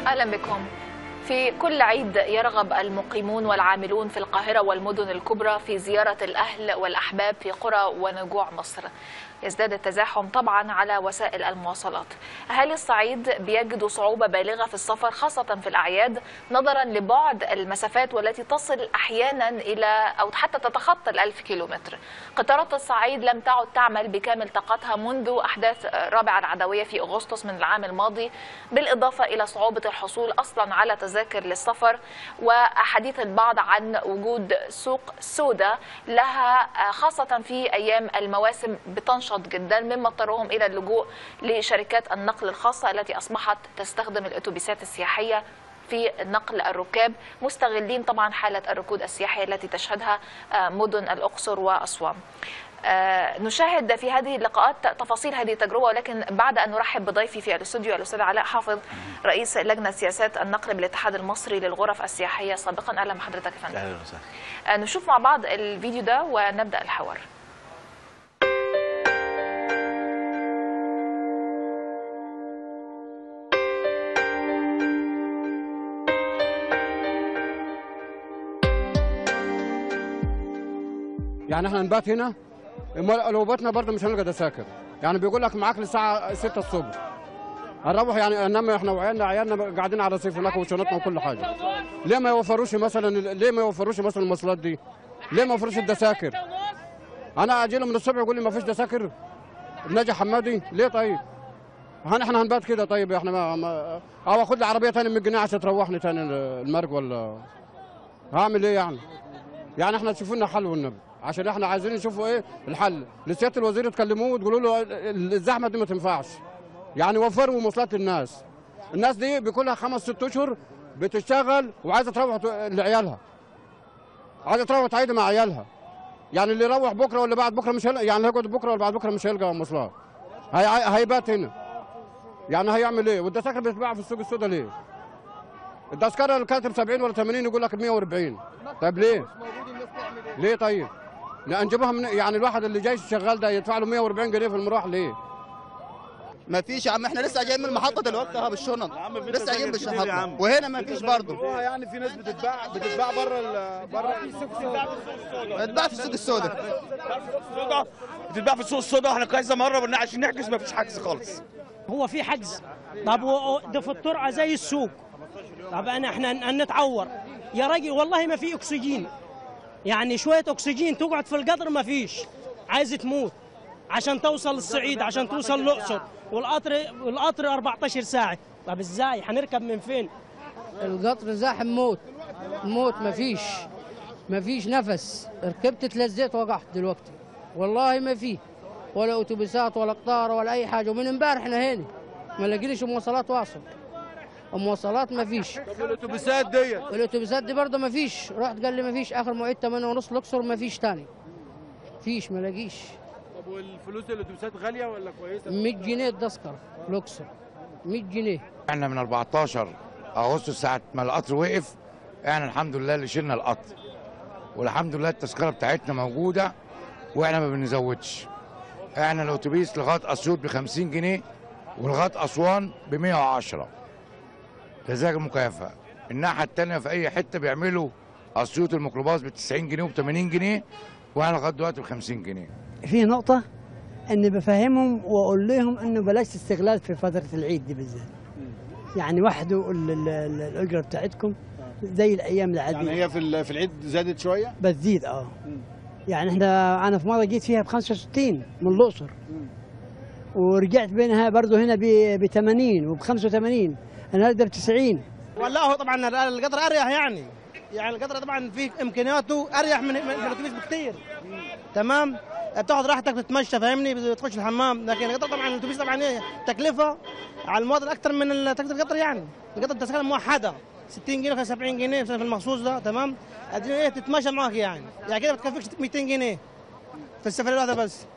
اهلا بكم في كل عيد يرغب المقيمون والعاملون في القاهرة والمدن الكبرى في زيارة الأهل والأحباب في قرى ونجوع مصر يزداد التزاحم طبعا على وسائل المواصلات أهالي الصعيد بيجدوا صعوبة بالغة في السفر خاصة في الأعياد نظرا لبعد المسافات والتي تصل أحيانا إلى أو حتى تتخطى الألف كيلومتر قطارات الصعيد لم تعد تعمل بكامل طاقتها منذ أحداث رابع العدوية في أغسطس من العام الماضي بالإضافة إلى صعوبة الحصول أصلا على تذاكر للسفر وحديث البعض عن وجود سوق سوداء لها خاصة في أيام المواسم بتنشط جدا مما اضطرهم إلى اللجوء لشركات النقل الخاصة التي أصبحت تستخدم الأتوبيسات السياحية في نقل الركاب مستغلين طبعا حالة الركود السياحية التي تشهدها مدن الأقصر وأسوان آه، نشاهد في هذه اللقاءات تفاصيل هذه التجربه ولكن بعد ان نرحب بضيفي في الاستوديو الاستاذ علاء حافظ رئيس لجنه سياسات النقل بالاتحاد المصري للغرف السياحيه سابقا اهلا بحضرتك يا فندم اهلا وسهلا آه، نشوف مع بعض الفيديو ده ونبدا الحوار يعني احنا نبات هنا أما لو باتنا برضه مش هنلقى تذاكر يعني بيقول لك معاك للساعه 6 الصبح هنروح يعني انما احنا وعيالنا عيالنا قاعدين على رصيف هناك وشنطنا وكل حاجه ليه ما يوفروش مثلا ليه ما يوفروش مثلا المواصلات دي ليه ما يوفروش التذاكر انا اجي له من الصبح يقول لي ما فيش تذاكر نجا حمادي ليه طيب هن احنا هنبات كده طيب احنا ما, ما او اخد لي عربيه ثاني من الجنيه عشان تروحني ثاني المرج ولا هعمل ايه يعني يعني احنا تشوفوا لنا حل والنبي عشان احنا عايزين نشوفوا ايه الحل لسياده الوزير تكلموه وتقولوا له الزحمه دي ما تنفعش يعني وفروا مواصلات الناس الناس دي بيكون لها خمس ست اشهر بتشتغل وعايزه تروح لعيالها عايزه تروح تعيد مع عيالها يعني اللي يروح بكره ولا بعد بكره مش هيلقى يعني هيقعد بكره ولا بعد بكره مش هيلقى مواصلات هي هيبات هنا يعني هيعمل ايه والتذاكر بتتباع في السوق السوداء ليه التذكره اللي كاتب 70 ولا 80 يقول لك 140 طيب ليه ليه طيب لا نجيبوها من يعني الواحد اللي جاي شغال ده يدفع له 140 جنيه في المروح ليه ما فيش يا عم احنا لسه جايين من المحطه دلوقتي اهو بالشنط لسه جايين بالشنطه وهنا ما فيش برضه يعني في ناس بتتباع بتتباع بره ال- بره اتباع في السوق السوداء السوداء بتتباع في السوق السوداء احنا كذا مره بنع- عشان نحجز ما فيش حجز خالص هو في حجز طب و- ده في الطرقه زي السوق طب انا احنا ن- نتعور يا راجل والله ما في اكسجين يعني شويه اكسجين تقعد في القطر ما فيش عايز تموت عشان توصل الصعيد عشان توصل الاقصر والقطر والقطر 14 ساعه طب ازاي هنركب من فين القطر زاحم موت موت مفيش مفيش نفس ركبت اتلزيت وقعت دلوقتي والله ما في ولا اتوبيسات ولا قطار ولا اي حاجه ومن امبارح احنا هنا ما لقيناش مواصلات واصل مواصلات ما فيش طب الاتوبيسات ديت الاتوبيسات دي برضه ما فيش رحت قال لي ما فيش اخر موعد 8 ونص الاقصر ما فيش تاني فيش ما لاقيش طب والفلوس الاتوبيسات غاليه ولا كويسه 100 جنيه التذكره الاقصر 100 جنيه احنا من 14 اغسطس ساعه ما القطر وقف احنا الحمد لله اللي شلنا القطر والحمد لله التذكره بتاعتنا موجوده واحنا ما بنزودش احنا الاتوبيس لغايه اسيوط ب 50 جنيه ولغايه اسوان ب 110 تذاكر مكافاه الناحيه الثانيه في اي حته بيعملوا اسيوط الميكروباص ب 90 جنيه وب 80 جنيه واحنا لغايه دلوقتي ب 50 جنيه في نقطة اني بفهمهم واقول لهم انه بلاش استغلال في فترة العيد دي بالذات. يعني وحدوا ال- ال- ال- الاجرة بتاعتكم زي الايام العادية يعني هي في ال- في العيد زادت شويه بتزيد اه. يعني احنا انا في مرة جيت فيها ب 65 من الاقصر. ورجعت بينها برضه هنا ب 80 وب 85 النهارده ب 90 والله طبعا القطر اريح يعني يعني القطر طبعا فيه امكانياته اريح من من الاتوبيس بكثير تمام بتاخذ راحتك بتتمشى فاهمني بتخش الحمام لكن القطر طبعا الاتوبيس طبعا ايه تكلفه على المواطن اكثر من ال- تكلفه القطر يعني القطر التذكره موحده 60 جنيه 70 جنيه في المخصوص ده تمام قد ايه تتمشى معك يعني يعني كده بتكفيك 200 جنيه في السفريه الواحده بس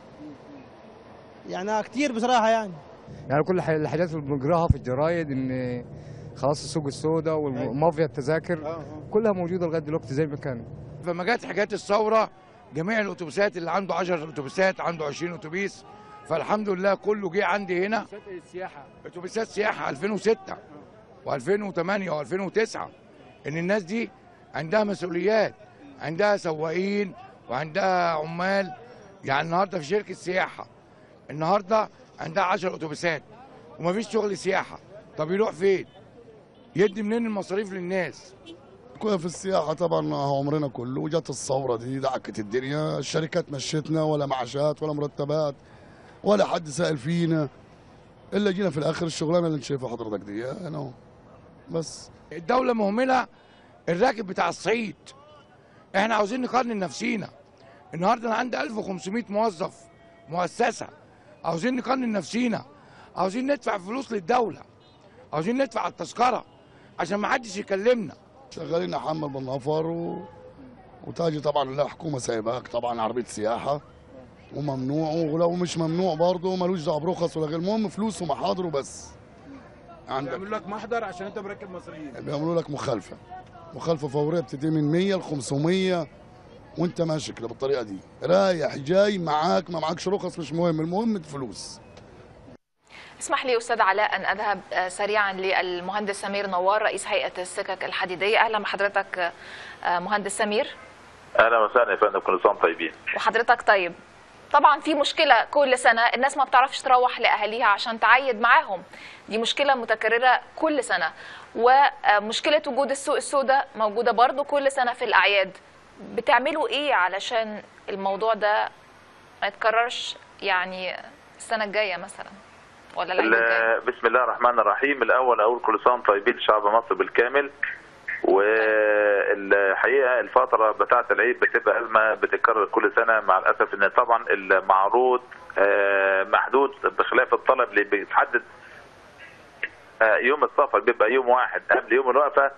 يعني كثير بصراحه يعني يعني كل ح- الحاجات اللي بنجراها في الجرايد ان خلاص السوق السوداء والمافيا التذاكر كلها موجوده لغايه دلوقتي زي ما كانت فما جت حكايه الثوره جميع الاتوبيسات اللي عنده 10 اتوبيسات عنده 20 اتوبيس فالحمد لله كله جه عندي هنا السياحه اتوبيسات سياحه 2006 و2008 و2009 ان الناس دي عندها مسؤوليات عندها سواقين وعندها عمال يعني النهارده في شركه سياحه النهارده عندها 10 اتوبيسات ومفيش شغل سياحه طب يروح فين؟ يدي منين المصاريف للناس؟ كنا في السياحة طبعا عمرنا كله وجت الثورة دي دعكت الدنيا الشركات مشيتنا ولا معاشات ولا مرتبات ولا حد سأل فينا إلا جينا في الآخر الشغلانة اللي انت شايفها حضرتك دي أنا أهو. بس الدولة مهملة الراكب بتاع الصعيد احنا عاوزين نقارن نفسينا النهارده انا عندي 1500 موظف مؤسسة عاوزين نقارن نفسينا عاوزين ندفع فلوس للدولة عاوزين ندفع التذكرة عشان ما حدش يكلمنا شغالين نحمل بالنفر و... وتاجي طبعا لا حكومة سايباك طبعا عربية سياحة وممنوع ولو مش ممنوع برضه ملوش دعوة برخص ولا غير المهم فلوس ومحاضر وبس عندك يعملوا لك محضر عشان انت مركب مصريين بيعملوا لك مخالفة مخالفة فورية بتبتدي من 100 ل 500 وانت ماشي كده بالطريقة دي رايح جاي معاك ما معكش رخص مش مهم المهم الفلوس اسمح لي استاذ علاء ان اذهب آه، سريعا للمهندس سمير نوار رئيس هيئه السكك الحديديه اهلا بحضرتك آه، مهندس سمير اهلا وسهلا يا فندم كل سنه وانتم طيبين وحضرتك طيب طبعا في مشكله كل سنه الناس ما بتعرفش تروح لاهاليها عشان تعيد معاهم دي مشكله متكرره كل سنه ومشكله وجود السوق السوداء موجوده برضو كل سنه في الاعياد بتعملوا ايه علشان الموضوع ده ما يتكررش يعني السنه الجايه مثلا ولا العيد الجاي ال- بسم الله الرحمن الرحيم الاول اقول كل سنه وانتم طيبين لشعب مصر بالكامل والحقيقه الفتره بتاعه العيد بتبقى ازمه بتتكرر كل سنه مع الاسف ان طبعا المعروض آه، محدود بخلاف الطلب اللي بيتحدد آه، يوم السفر بيبقى يوم واحد قبل يوم الوقفه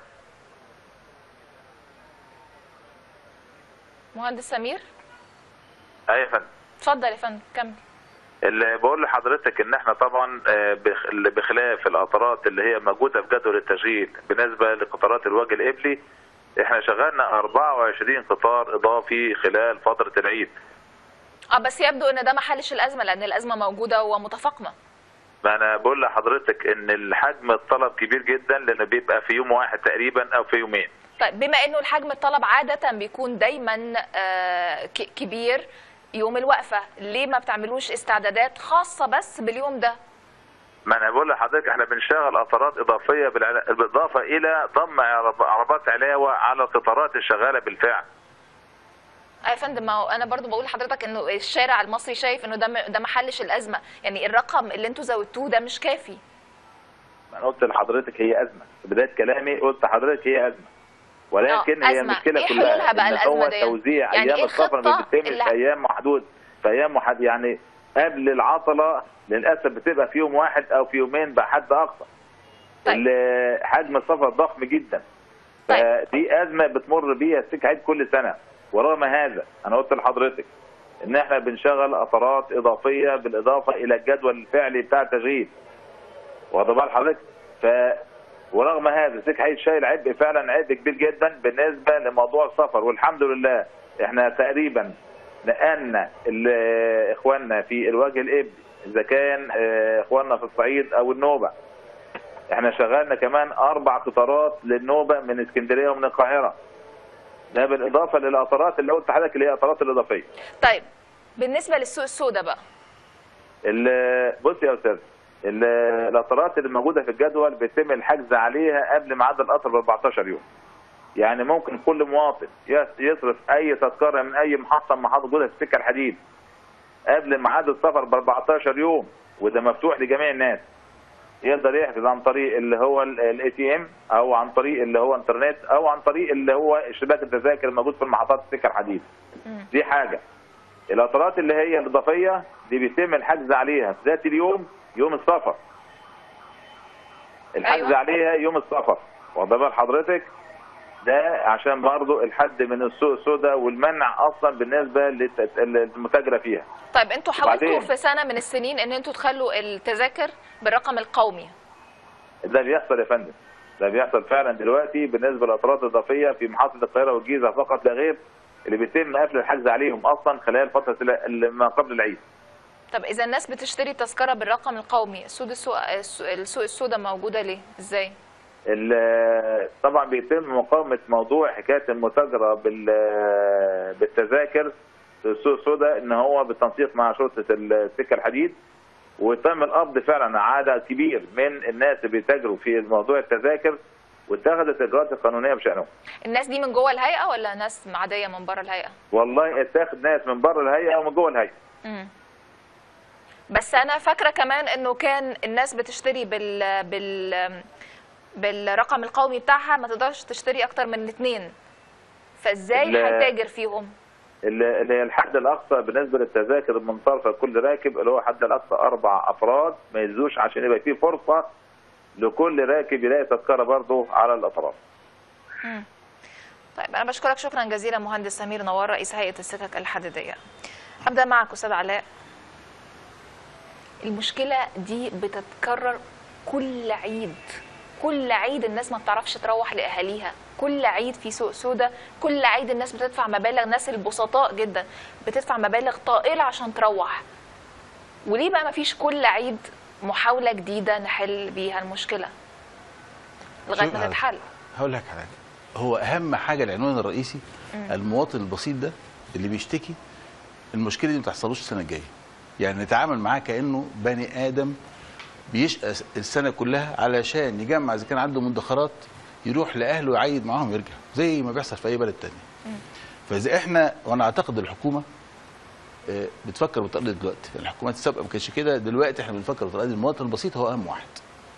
مهندس سمير ايوه يا فندم اتفضل يا فندم كمل اللي بقول لحضرتك ان احنا طبعا آه، بخ- اللي بخلاف القطارات اللي هي موجوده في جدول التشغيل بالنسبه لقطارات الوجه القبلي احنا شغلنا 24 قطار اضافي خلال فتره العيد اه بس يبدو ان ده ما حلش الازمه لان الازمه موجوده ومتفاقمه ما انا بقول لحضرتك ان الحجم الطلب كبير جدا لان بيبقى في يوم واحد تقريبا او في يومين طيب بما انه الحجم الطلب عاده بيكون دايما آه، ك- كبير يوم الوقفه ليه ما بتعملوش استعدادات خاصه بس باليوم ده ما انا بقول لحضرتك احنا بنشتغل قطارات اضافيه بالعلا- بالاضافه الى ضم عرب- عربات علاوه على القطارات الشغاله بالفعل آه يا فندم ما هو انا برضو بقول لحضرتك انه الشارع المصري شايف انه ده م- ده ما حلش الازمه يعني الرقم اللي انتوا زودتوه ده مش كافي انا قلت لحضرتك هي ازمه في بدايه كلامي قلت لحضرتك هي ازمه ولكن آه، هي أزمة. المشكله إيه كلها حلولها بقى ان الأزمة هو دي؟ توزيع يعني ايام إيه السفر ما الخطة بتتمش اللي- في ايام محدود في ايام محد يعني قبل العطله للاسف بتبقى في يوم واحد او في يومين بحد اقصى ال- حجم السفر ضخم جدا فدي ازمه بتمر بيها السكه عيد كل سنه ورغم هذا انا قلت لحضرتك ان احنا بنشغل قطارات اضافيه بالاضافه الى الجدول الفعلي بتاع التشغيل واخد بال حضرتك ف ورغم هذا سيك حي شايل عبء فعلا عبء كبير جدا بالنسبه لموضوع السفر والحمد لله احنا تقريبا نقلنا ال- اخواننا في الوجه الابلي اذا كان اه، اخواننا في الصعيد او النوبه احنا شغلنا كمان اربع قطارات للنوبه من اسكندريه ومن القاهره ده بالاضافه للقطارات اللي قلت لحضرتك اللي هي القطارات الاضافيه طيب بالنسبه للسوق السوداء بقى ال- بص يا استاذ ال- القطارات اللي موجوده في الجدول بيتم الحجز عليها قبل ميعاد القطر ب 14 يوم. يعني ممكن كل مواطن يس- يصرف اي تذكره من اي محطه من محطات موجوده في السكه الحديد قبل ميعاد السفر ب 14 يوم وده مفتوح لجميع الناس. يقدر يحجز عن طريق اللي هو الاي تي ام او عن طريق اللي هو انترنت او عن طريق اللي هو شباك التذاكر الموجود في المحطات السكه الحديد. دي حاجه. القطارات اللي هي الاضافيه دي بيتم الحجز عليها في ذات اليوم يوم السفر الحجز أيوة. عليها يوم السفر واخد بال حضرتك ده عشان برضو الحد من السوق السوداء والمنع اصلا بالنسبه للت- للمتاجره فيها طيب انتوا حاولتوا وبعدين؟ في سنه من السنين ان انتوا تخلوا التذاكر بالرقم القومي ده بيحصل يا فندم ده بيحصل فعلا دلوقتي بالنسبه للاطراف الاضافيه في محطه القاهره والجيزه فقط لا غير اللي بيتم قفل الحجز عليهم اصلا خلال فتره ال- ما قبل العيد طب اذا الناس بتشتري تذكره بالرقم القومي السوق السوق السوق السوداء موجوده ليه ازاي ال- طبعا بيتم مقاومه موضوع حكايه المتاجره بال- بالتذاكر في السوق السوداء ان هو بالتنسيق مع شرطه السكه الحديد وتم القبض فعلا عدد كبير من الناس اللي بيتاجروا في موضوع التذاكر واتخذت الاجراءات القانونيه بشانهم. الناس دي من جوه الهيئه ولا ناس عاديه من بره الهيئه والله اتاخد ناس من بره الهيئه ومن جوه الهيئه. مم. بس انا فاكره كمان انه كان الناس بتشتري بال بال بالرقم القومي بتاعها ما تقدرش تشتري اكتر من اتنين فازاي لا. هتاجر فيهم اللي اللي هي الحد الاقصى بالنسبه للتذاكر المنصرفه لكل راكب اللي هو الحد الاقصى اربع افراد ما يزيدوش عشان يبقى فيه فرصه لكل راكب يلاقي تذكره برضه على الاطراف. مم. طيب انا بشكرك شكرا جزيلا مهندس سمير نوار رئيس هيئه السكك الحديديه هبدا معك استاذ علاء المشكله دي بتتكرر كل عيد كل عيد الناس ما بتعرفش تروح لاهاليها كل عيد في سوق سودا كل عيد الناس بتدفع مبالغ ناس البسطاء جدا بتدفع مبالغ طائله عشان تروح وليه بقى ما فيش كل عيد محاوله جديده نحل بيها المشكله لغايه شوف ما على- تتحل هقول لك حاجه هو اهم حاجه العنوان الرئيسي مم. المواطن البسيط ده اللي بيشتكي المشكله دي ما تحصلوش السنه الجايه يعني نتعامل معاه كانه بني ادم بيشقى السنه كلها علشان يجمع اذا كان عنده مدخرات يروح لاهله يعيد معاهم ويرجع زي ما بيحصل في اي بلد تاني فاذا احنا وانا اعتقد الحكومه آه، بتفكر بالطريقه دي دلوقتي يعني الحكومات السابقه ما كانتش كده دلوقتي احنا بنفكر بالطريقه دي المواطن البسيط هو اهم واحد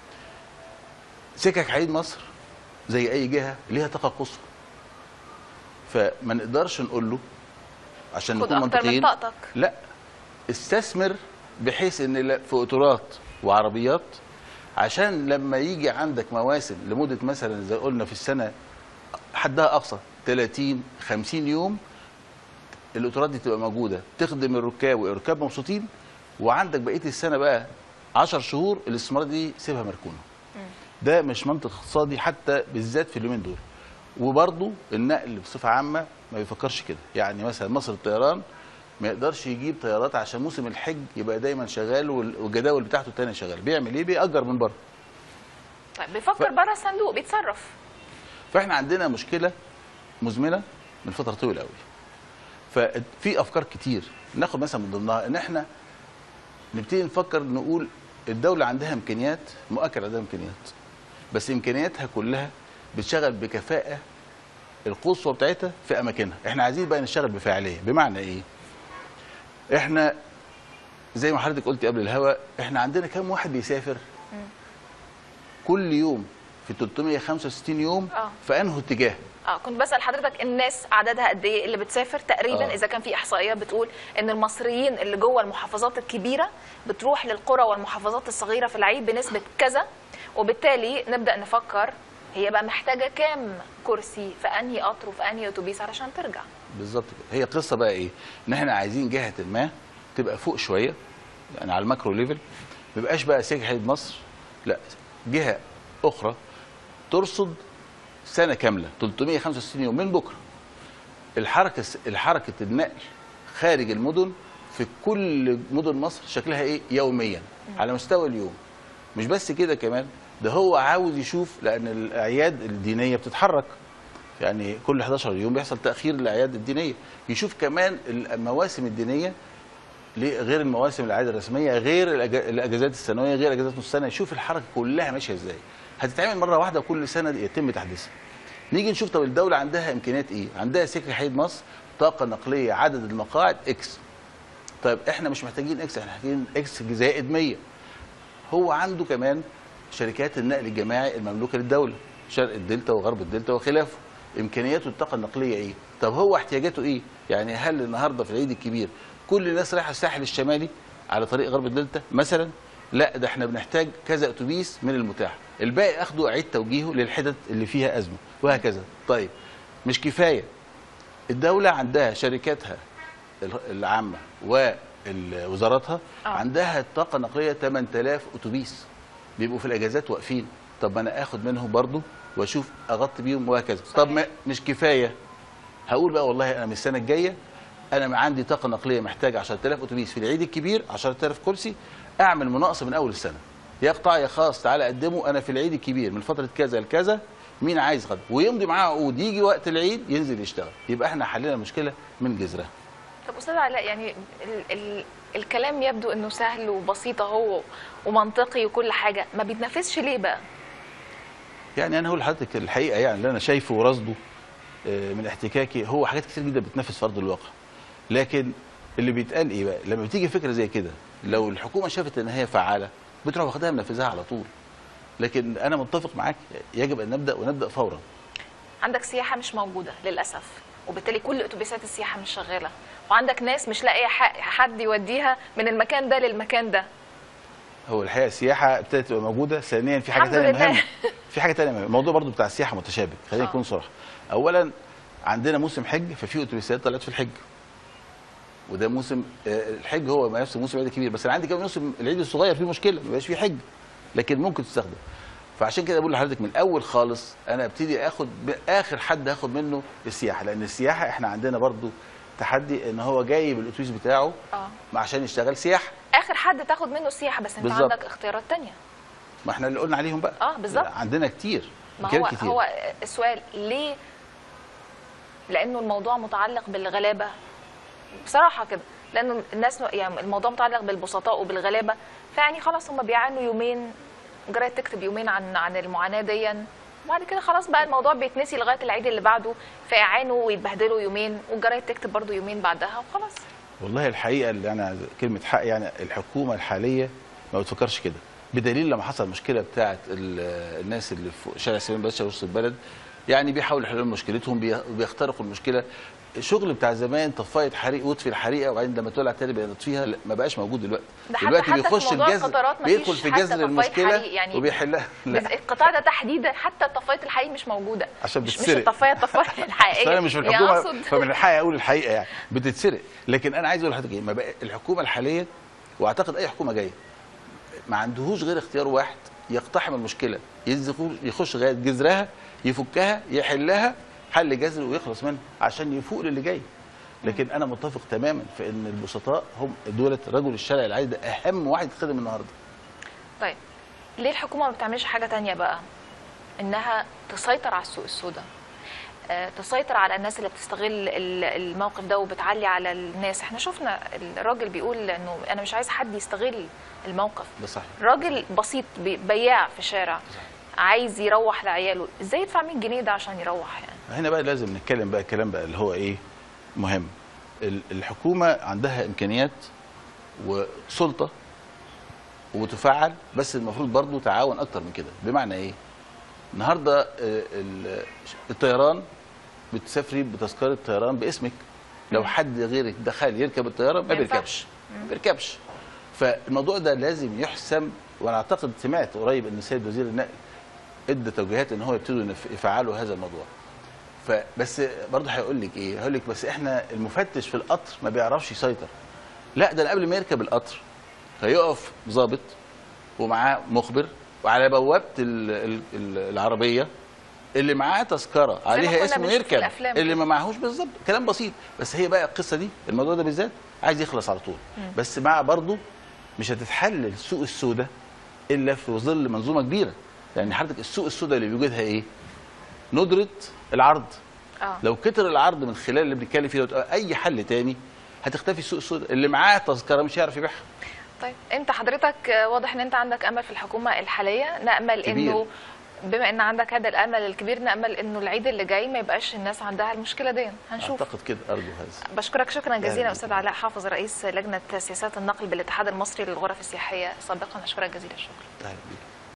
سكك حديد مصر زي اي جهه ليها طاقه قصوى فما نقدرش نقول له عشان خد نكون اكتر من منطقيين طاقتك لا استثمر بحيث ان لا- في قطارات وعربيات عشان لما يجي عندك مواسم لمده مثلا زي قلنا في السنه حدها اقصى 30 50 يوم القطارات دي تبقى موجوده تخدم الركاب والركاب مبسوطين وعندك بقيه السنه بقى 10 شهور الاستثمارات دي سيبها مركونه ده مش منطق اقتصادي حتى بالذات في اليومين دول وبرضه النقل بصفه عامه ما بيفكرش كده يعني مثلا مصر الطيران ما يقدرش يجيب طيارات عشان موسم الحج يبقى دايما شغال وال- والجداول بتاعته التانية شغال بيعمل ايه بيأجر من بره طيب بيفكر بره الصندوق بيتصرف فاحنا عندنا مشكله مزمنه من فتره طويله قوي ففي افكار كتير ناخد مثلا من ضمنها ان احنا نبتدي نفكر نقول الدوله عندها امكانيات مؤكد عندها امكانيات بس امكانياتها كلها بتشتغل بكفاءه القصوى بتاعتها في اماكنها احنا عايزين بقى نشتغل بفاعليه بمعنى ايه احنا زي ما حضرتك قلتي قبل الهوا احنا عندنا كام واحد بيسافر كل يوم في 365 يوم اه في انه اتجاه اه كنت بسال حضرتك الناس عددها قد ايه اللي بتسافر تقريبا آه. اذا كان في احصائيات بتقول ان المصريين اللي جوه المحافظات الكبيره بتروح للقرى والمحافظات الصغيره في العيد بنسبه كذا وبالتالي نبدا نفكر هي بقى محتاجه كام كرسي في انهي قطر وفي انهي اتوبيس علشان ترجع بالظبط كده هي قصه بقى ايه ان احنا عايزين جهه ما تبقى فوق شويه يعني على الماكرو ليفل ما يبقاش بقى سكه حديد مصر لا جهه اخرى ترصد سنه كامله 365 يوم من بكره الحركه الحركه النقل خارج المدن في كل مدن مصر شكلها ايه يوميا على مستوى اليوم مش بس كده كمان ده هو عاوز يشوف لان الاعياد الدينيه بتتحرك يعني كل 11 يوم بيحصل تاخير الاعياد الدينيه يشوف كمان المواسم الدينيه ليه- غير المواسم الاعياد الرسميه غير الأج- الاجازات السنويه غير اجازات نص السنه يشوف الحركه كلها ماشيه ازاي هتتعمل مره واحده كل سنه يتم تحديثها نيجي نشوف طب الدوله عندها امكانيات ايه عندها سكه حديد مصر طاقه نقليه عدد المقاعد اكس طيب احنا مش محتاجين اكس احنا محتاجين اكس زائد 100 هو عنده كمان شركات النقل الجماعي المملوكه للدوله شرق الدلتا وغرب الدلتا وخلافه امكانياته الطاقه النقليه ايه طب هو احتياجاته ايه يعني هل النهارده في العيد الكبير كل الناس رايحه الساحل الشمالي على طريق غرب الدلتا مثلا لا ده احنا بنحتاج كذا اتوبيس من المتاح الباقي اخده اعيد توجيهه للحتت اللي فيها ازمه وهكذا طيب مش كفايه الدوله عندها شركاتها العامه ووزاراتها آه. عندها الطاقه النقليه 8000 اتوبيس بيبقوا في الاجازات واقفين طب ما انا اخد منهم برضو واشوف اغطي بيهم وهكذا طب ما مش كفايه هقول بقى والله انا من السنه الجايه انا عندي طاقه نقليه محتاج 10000 اتوبيس في العيد الكبير 10000 كرسي اعمل مناقصه من اول السنه يا قطاع يا خاص تعالى قدمه انا في العيد الكبير من فتره كذا لكذا مين عايز خد ويمضي معاه عقود يجي وقت العيد ينزل يشتغل يبقى احنا حلينا المشكله من جذرها طب استاذ علاء يعني ال ال الكلام يبدو انه سهل وبسيط اهو ومنطقي وكل حاجه ما بيتنفذش ليه بقى يعني انا هقول لحضرتك الحقيقه يعني اللي انا شايفه ورصده آه، من احتكاكي هو حاجات كتير جدا بتنفذ في ارض الواقع لكن اللي بيتقال ايه بقى لما بتيجي فكره زي كده لو الحكومه شافت ان هي فعاله بتروح واخدها منفذها على طول لكن انا متفق معاك يجب ان نبدا ونبدا فورا عندك سياحه مش موجوده للاسف وبالتالي كل اتوبيسات السياحه مش شغاله وعندك ناس مش لاقيه ح- حد يوديها من المكان ده للمكان ده هو الحقيقه السياحه ابتدت تبقى موجوده ثانيا في حاجه الحمد ثانيه لله. مهمه في حاجه ثانيه مهمه الموضوع برضو بتاع السياحه متشابك خلينا آه. نكون صراحه اولا عندنا موسم حج ففي اتوبيسات طلعت في الحج وده موسم آه، الحج هو ما نفس موسم العيد الكبير بس انا عندي كمان موسم العيد الصغير فيه مشكله ما بيبقاش فيه حج لكن ممكن تستخدم فعشان كده بقول لحضرتك من الاول خالص انا ابتدي اخد اخر حد اخد منه السياحه لان السياحه احنا عندنا برضو تحدي ان هو جاي بالاتوبيس بتاعه اه عشان يشتغل سياحه اخر حد تاخد منه السياحه بس انت بالظبط. عندك اختيارات تانية ما احنا اللي قلنا عليهم بقى اه بالظبط عندنا كتير ما إمكانيات هو كتير. هو السؤال ليه لانه الموضوع متعلق بالغلابه بصراحه كده لانه الناس يعني الموضوع متعلق بالبسطاء وبالغلابه فيعني خلاص هم بيعانوا يومين جرايد تكتب يومين عن عن المعاناه دي وبعد كده خلاص بقى الموضوع بيتنسي لغايه العيد اللي بعده فيعانوا ويتبهدلوا يومين والجرايد تكتب برضو يومين بعدها وخلاص والله الحقيقه اللي انا كلمه حق يعني الحكومه الحاليه ما بتفكرش كده بدليل لما حصل مشكله بتاعه ال- الناس اللي في شارع سليمان باشا وسط البلد يعني بيحاولوا يحلوا مشكلتهم بي- بيخترقوا المشكله الشغل بتاع زمان طفايه حريق واطفي الحريقه وبعدين لما تولع تاني بيطفيها لا، ما بقاش موجود دلوقتي ده حتى- دلوقتي حتى في بيخش موضوع الجذر القطارات مفيش بيدخل في حتى جذر طفاية المشكله حريق يعني وبيحلها بس لا القطاع ده تحديدا حتى طفايه الحقيقي مش موجوده عشان مش مش بتتسرق. الطفايه الطفايه الحقيقيه اصل انا مش في يعني الحكومه أقصد- فمن الحقيقه اقول الحقيقه يعني بتتسرق لكن انا عايز اقول لحضرتك ايه ما بقى الحكومه الحاليه واعتقد اي حكومه جايه ما عندهوش غير اختيار واحد يقتحم المشكله ينزل- يخش لغايه جذرها يفكها يحلها حل جذري ويخلص منها عشان يفوق للي جاي لكن انا متفق تماما في ان البسطاء هم دولة رجل الشارع العادي ده اهم واحد خدم النهارده طيب ليه الحكومه ما بتعملش حاجه تانية بقى انها تسيطر على السوق السوداء آه، تسيطر على الناس اللي بتستغل ال- الموقف ده وبتعلي على الناس احنا شفنا الراجل بيقول انه انا مش عايز حد يستغل الموقف ده صحيح راجل بسيط بي- بياع في شارع عايز يروح لعياله ازاي يدفع 100 جنيه ده عشان يروح يعني هنا بقى لازم نتكلم بقى الكلام بقى اللي هو ايه مهم ال- الحكومه عندها امكانيات وسلطه وتفعل بس المفروض برضو تعاون اكتر من كده بمعنى ايه النهارده آه، ال- الطيران بتسافري بتذكره طيران باسمك لو حد غيرك دخل يركب الطياره ما ما بيركبش ما بيركبش فالموضوع ده لازم يحسم وانا اعتقد سمعت قريب ان السيد وزير النقل ادى توجيهات ان هو يبتدوا ينف- يفعلوا هذا الموضوع فبس برضه هيقول لك ايه هيقول لك بس احنا المفتش في القطر ما بيعرفش يسيطر لا ده أنا قبل ما يركب القطر هيقف ضابط ومعاه مخبر وعلى بوابه ال- ال- ال- العربيه اللي معاه تذكره ما عليها كنا اسمه بنشوف في يركب الأفلام اللي كده. ما معهوش بالظبط كلام بسيط بس هي بقى القصه دي الموضوع ده بالذات عايز يخلص على طول مم. بس مع برضه مش هتتحل السوق السوداء الا في ظل منظومه كبيره يعني حضرتك السوق السوداء اللي بيوجدها ايه ندره العرض اه لو كتر العرض من خلال اللي بنتكلم فيه دوت، اي حل تاني هتختفي السوق السوداء اللي معاه تذكره مش هيعرف يبيعها طيب انت حضرتك آه، واضح ان انت عندك امل في الحكومه الحاليه نامل كبير. انه بما ان عندك هذا الامل الكبير نامل انه العيد اللي جاي ما يبقاش الناس عندها المشكله دي هنشوف اعتقد كده ارجو هذا بشكرك شكرا أهلا جزيلا بك. استاذ علاء حافظ رئيس لجنه سياسات النقل بالاتحاد المصري للغرف السياحيه سابقا اشكرك جزيل الشكر أهلا بيك.